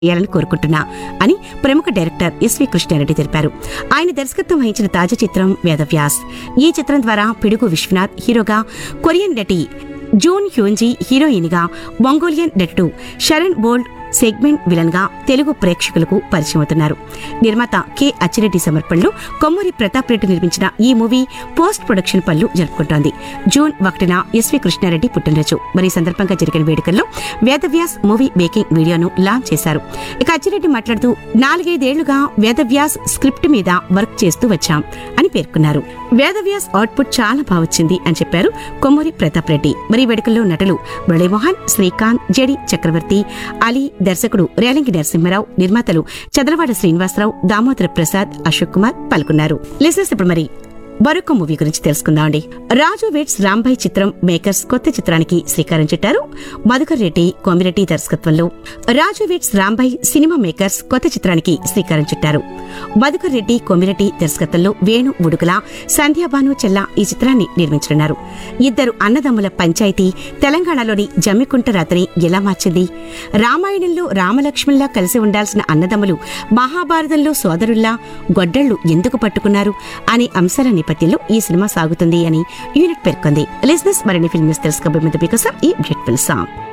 చేయాలని కోరుకుంటున్నా అని ప్రముఖ డైరెక్టర్ ఎస్వి కృష్ణారెడ్డి తెలిపారు ఆయన దర్శకత్వం వహించిన తాజా చిత్రం వేదవ్యాస్ ఈ చిత్రం ద్వారా పిడుగు విశ్వనాథ్ హీరోగా కొరియన్ నటి జూన్ హ్యూన్జీ హీరోయిన్ గా మంగోలియన్ నటుడు శరణ్ బోల్డ్ సెగ్మెంట్ విలన్ గా తెలుగు ప్రేక్షకులకు పరిచయం అవుతున్నారు నిర్మాత కె అచ్చిరెడ్డి సమర్పణలో కొమ్మూరి ప్రతాప్ రెడ్డి నిర్మించిన ఈ మూవీ పోస్ట్ ప్రొడక్షన్ పనులు జరుపుకుంటోంది జూన్ ఒకటిన ఎస్వి కృష్ణారెడ్డి పుట్టినరోజు మరి ఈ సందర్భంగా జరిగిన వేడుకల్లో వేదవ్యాస్ మూవీ మేకింగ్ వీడియోను లాంచ్ చేశారు ఇక అచ్చిరెడ్డి మాట్లాడుతూ నాలుగైదేళ్లుగా వేదవ్యాస్ స్క్రిప్ట్ మీద వర్క్ చేస్తూ వచ్చాం అని పేర్కొన్నారు వేదవ్యాస్ అవుట్పుట్ చాలా బాగొచ్చింది అని చెప్పారు కొమ్మూరి ప్రతాప్ రెడ్డి మరి ఈ వేడుకల్లో నటులు మురళీమోహన్ శ్రీకాంత్ జడి చక్రవర్తి అలీ దర్శకుడు రేలంగి నరసింహారావు నిర్మాతలు చదలవాడ శ్రీనివాసరావు దామోదర ప్రసాద్ అశోక్ కుమార్ పాల్గొన్నారు లిసెస్ ఇప్పుడు మరి మరొక మూవీ గురించి తెలుసుకుందామండి రాజు వెట్స్ రాంభాయ్ చిత్రం మేకర్స్ కొత్త చిత్రానికి శ్రీకారం చుట్టారు మధుకర్ రెడ్డి కోమిరెడ్డి దర్శకత్వంలో రాజు వెట్స్ రాంభాయ్ సినిమా మేకర్స్ కొత్త చిత్రానికి శ్రీకారం చుట్టారు మధుకర్ రెడ్డి కోమిరెడ్డి దర్శకత్వంలో వేణు ఉడుగుల సంధ్యాబాను చెల్ల ఈ చిత్రాన్ని నిర్మించనున్నారు ఇద్దరు అన్నదమ్ముల పంచాయతీ తెలంగాణలోని జమ్మికుంట రాత్రి ఎలా మార్చింది రామాయణంలో రామలక్ష్మణులా కలిసి ఉండాల్సిన అన్నదమ్ములు మహాభారతంలో సోదరుల్లా గొడ్డళ్లు ఎందుకు పట్టుకున్నారు అనే అంశాల నేపథ్యంలో ఈ సినిమా సాగుతుంది అని యూనిట్ పేర్కొంది లిజినెస్ మరిన్ని ఫిల్మ్స్ తెలుసుకోబోయే ముందు మీకోసం ఈ బ్యూటిఫుల్ సాంగ్